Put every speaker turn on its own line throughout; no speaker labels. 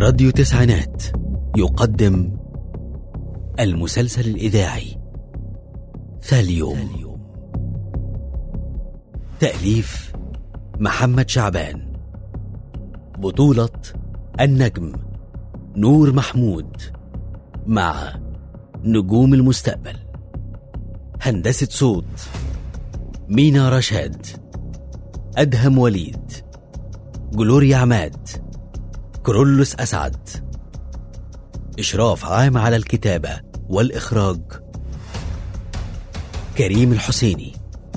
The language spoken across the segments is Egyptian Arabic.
راديو تسعينات يقدم المسلسل الإذاعي ثاليوم تأليف محمد شعبان بطولة النجم نور محمود مع نجوم المستقبل هندسة صوت مينا رشاد أدهم وليد جلوريا عماد كرولوس أسعد إشراف عام على الكتابة والإخراج كريم الحسيني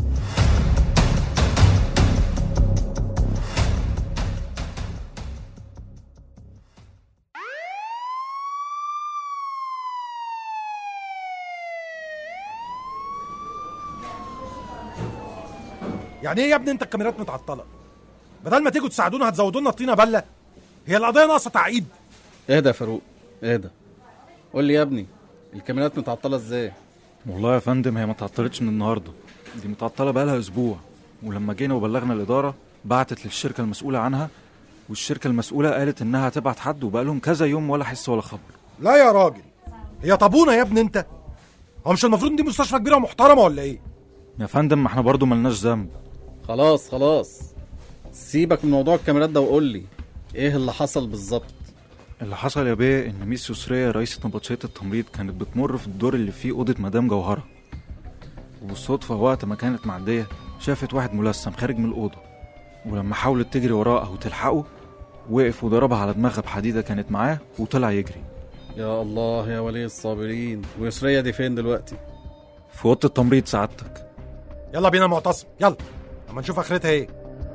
يعني ايه يا ابني انت الكاميرات متعطله بدل ما تيجوا تساعدونا هتزودوا لنا الطينه بله هي القضيه ناقصه تعقيد
اهدى يا فاروق اهدى قول لي يا ابني الكاميرات متعطله ازاي
والله يا فندم هي ما اتعطلتش من النهارده دي متعطله بقالها اسبوع ولما جينا وبلغنا الاداره بعتت للشركه المسؤوله عنها والشركه المسؤوله قالت انها هتبعت حد وبقالهم كذا يوم ولا حس ولا خبر
لا يا راجل هي طابونه يا ابني انت هو مش المفروض ان دي مستشفى كبيره ومحترمه ولا ايه
يا فندم ما احنا برضو ملناش ذنب
خلاص خلاص سيبك من موضوع الكاميرات ده وقول لي ايه اللي حصل بالظبط
اللي حصل يا بيه ان ميس يسرية رئيسة نبطشية التمريض كانت بتمر في الدور اللي فيه أوضة مدام جوهرة وبالصدفة وقت ما كانت معدية شافت واحد ملثم خارج من الأوضة ولما حاولت تجري وراه أو تلحقه وقف وضربها على دماغها بحديدة كانت معاه وطلع يجري
يا الله يا ولي الصابرين ويسرية دي فين دلوقتي
في أوضة التمريض سعادتك
يلا بينا معتصم يلا اما نشوف اخرتها ايه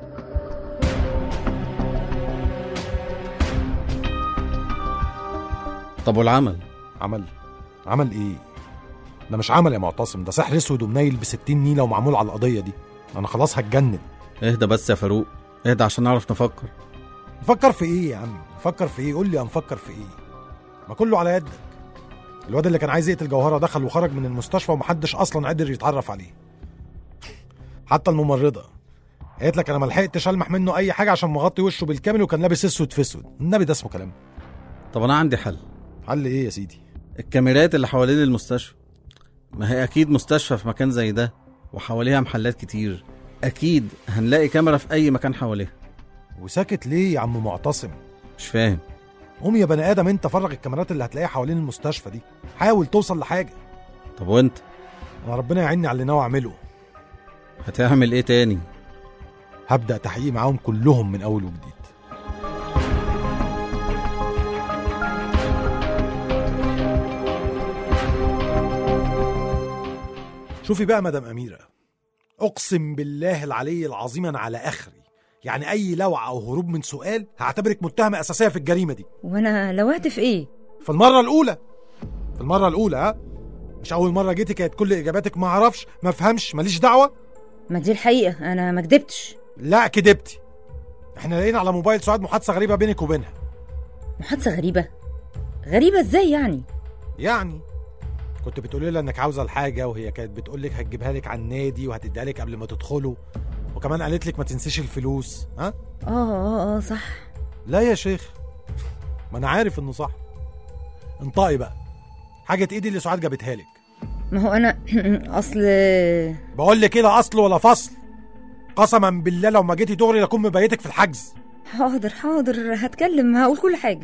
طب والعمل
عمل عمل ايه ده مش عمل يا معتصم ده سحر اسود ومنيل ب 60 نيله ومعمول على القضيه دي انا خلاص هتجنن
اهدى بس يا فاروق اهدى عشان نعرف نفكر
نفكر في ايه يا عم نفكر في ايه قول لي هنفكر في ايه ما كله على يدك الواد اللي كان عايز يقتل جوهره دخل وخرج من المستشفى ومحدش اصلا قادر يتعرف عليه حتى الممرضه قالت لك انا ما لحقتش المح منه اي حاجه عشان مغطي وشه بالكامل وكان لابس اسود في اسود النبي ده اسمه كلام
طب انا عندي حل
حل ايه يا سيدي
الكاميرات اللي حوالين المستشفى ما هي اكيد مستشفى في مكان زي ده وحواليها محلات كتير اكيد هنلاقي كاميرا في اي مكان حواليها
وساكت ليه يا عم معتصم
مش فاهم
قوم يا بني ادم انت فرغ الكاميرات اللي هتلاقيها حوالين المستشفى دي حاول توصل لحاجه
طب وانت
انا ربنا يعيني على اللي ناوي اعمله
هتعمل ايه تاني
هبدا تحقيق معاهم كلهم من اول وجديد شوفي بقى مدام اميره اقسم بالله العلي العظيم انا على اخري يعني اي لوعه او هروب من سؤال هعتبرك متهمه اساسيه في الجريمه دي
وانا لوعت في ايه
في المره الاولى في المره الاولى ها مش اول مره جيتي كانت كل اجاباتك ما اعرفش ما افهمش ماليش دعوه
ما دي الحقيقه انا ما كدبتش
لا كدبتي احنا لقينا على موبايل سعاد محادثه غريبه بينك وبينها
محادثه غريبه غريبه ازاي يعني
يعني كنت بتقولي لها انك عاوزه الحاجه وهي كانت بتقول لك هتجيبها لك على النادي وهتديها لك قبل ما تدخلوا وكمان قالت لك ما تنسيش الفلوس ها
اه اه اه صح
لا يا شيخ ما انا عارف انه صح انطقي بقى حاجه ايدي اللي سعاد جابتها لك
ما هو انا اصل
بقول لك كده اصل ولا فصل قسما بالله لو ما جيتي دغري لاكون مبيتك في الحجز
حاضر حاضر هتكلم هقول كل حاجه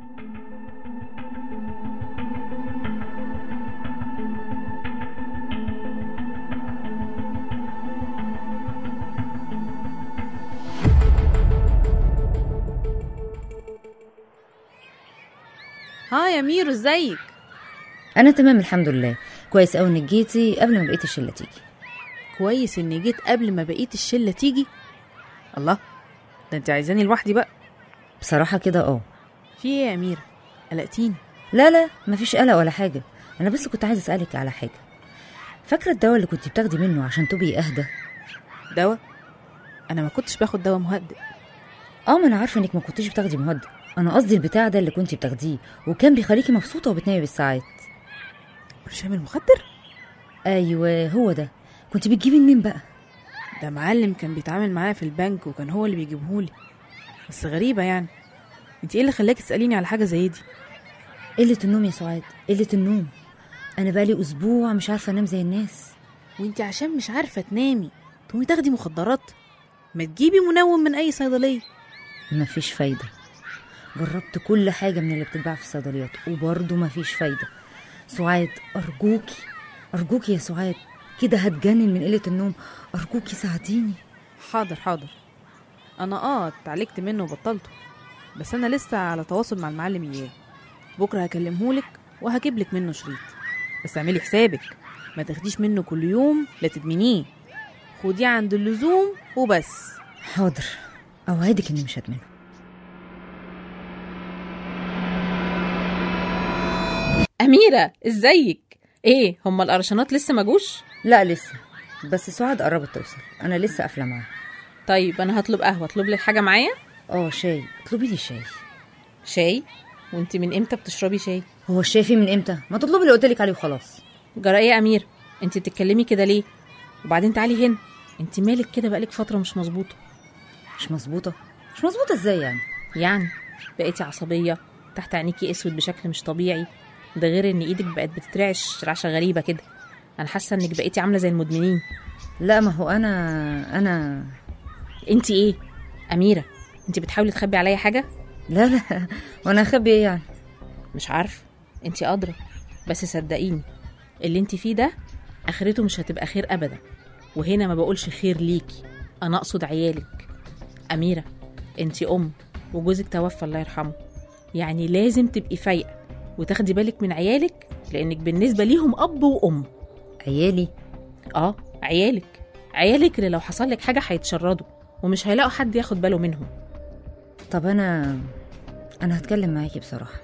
ها يا ميرو ازيك
انا تمام الحمد لله كويس قوي انك جيتي قبل ما بقيه الشله تيجي
كويس اني جيت قبل ما بقيه الشله تيجي الله ده انت عايزاني لوحدي بقى
بصراحه كده اه
في ايه يا اميره قلقتيني
لا لا مفيش قلق ولا حاجه انا بس كنت عايزه اسالك على حاجه فاكره الدواء اللي كنت بتاخدي منه عشان تبقي اهدى
دواء انا ما كنتش باخد دواء مهدئ
اه ما انا عارفه انك ما كنتيش بتاخدي مهدئ انا قصدي البتاع ده اللي كنت بتاخديه وكان بيخليكي مبسوطه وبتنامي بالساعات
برشام المخدر
ايوه هو ده كنت بتجيبي منين بقى
ده معلم كان بيتعامل معايا في البنك وكان هو اللي بيجيبهولي بس غريبه يعني انت ايه اللي خلاكي تساليني على حاجه زي دي
قلة النوم يا سعاد قلة النوم أنا بقالي أسبوع مش عارفة أنام زي الناس
وانت عشان مش عارفه تنامي تقومي تاخدي مخدرات ما تجيبي منوم من اي صيدليه
مفيش فايدة جربت كل حاجة من اللي بتتباع في الصيدليات وبرضه مفيش فايدة سعاد أرجوكي أرجوكي يا سعاد كده هتجنن من قلة النوم أرجوكي ساعديني
حاضر حاضر انا اه اتعالجت منه وبطلته بس انا لسه على تواصل مع المعلم اياه بكره هكلمهولك وهجيب لك منه شريط بس اعملي حسابك ما تاخديش منه كل يوم لا تدمنيه خديه عند اللزوم وبس
حاضر أوعدك إني مش هدمنه
أميرة ازيك؟ ايه هما القرشانات لسه ما جوش؟
لا لسه بس سعاد قربت توصل أنا لسه قافلة معاها
طيب أنا هطلب قهوة اطلب لك حاجة معايا؟
اه شاي اطلبي لي شاي
شاي؟ وانت من امتى بتشربي شاي؟
هو الشاي فيه من امتى ما تطلبي اللي قلتلك عليه وخلاص
جرى ايه يا أميرة؟ انت بتتكلمي كده ليه؟ وبعدين تعالي هنا انت مالك كده بقالك فترة مش مظبوطة
مش مظبوطة مش مظبوطة ازاي يعني
يعني بقيتي عصبية تحت عينيكي اسود بشكل مش طبيعي ده غير ان ايدك بقت بتترعش رعشة غريبة كده انا حاسة انك بقيتي عاملة زي المدمنين
لا ما هو انا انا
انت ايه؟ أميرة انت بتحاولي تخبي عليا حاجة؟
لا لا وانا اخبي ايه يعني
مش عارفة انت أدرى بس صدقيني اللي انت فيه ده آخرته مش هتبقى خير أبدا وهنا ما بقولش خير ليكي أنا أقصد عيالك أميرة انت أم وجوزك توفى الله يرحمه يعني لازم تبقي فايقة وتاخدي بالك من عيالك لأنك بالنسبة ليهم أب وأم
عيالي
اه عيالك عيالك اللي لو حصل لك حاجة هيتشردوا ومش هيلاقوا حد ياخد باله منهم
طب انا انا هتكلم معاكي بصراحة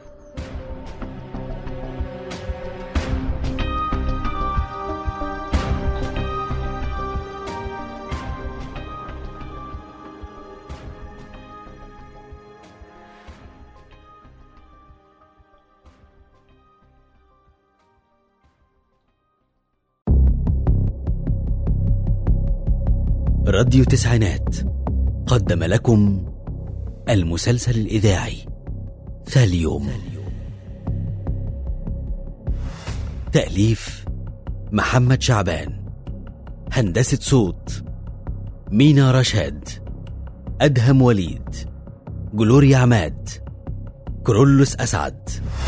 راديو تسعينات قدم لكم المسلسل الإذاعي ثاليوم تأليف محمد شعبان هندسة صوت مينا رشاد أدهم وليد جلوريا عماد كرولوس أسعد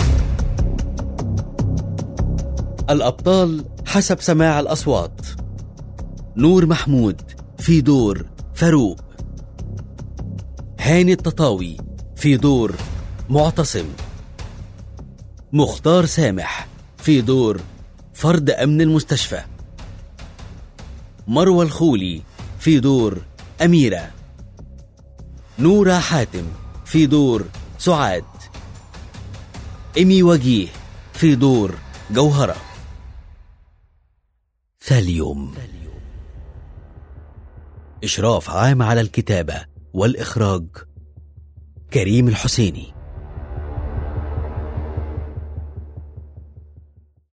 الأبطال حسب سماع الأصوات نور محمود في دور فاروق هاني التطاوي في دور معتصم مختار سامح في دور فرد أمن المستشفى مروى الخولي في دور أميرة نورة حاتم في دور سعاد إيمي وجيه في دور جوهرة ثاليوم إشراف عام على الكتابة والإخراج كريم الحسيني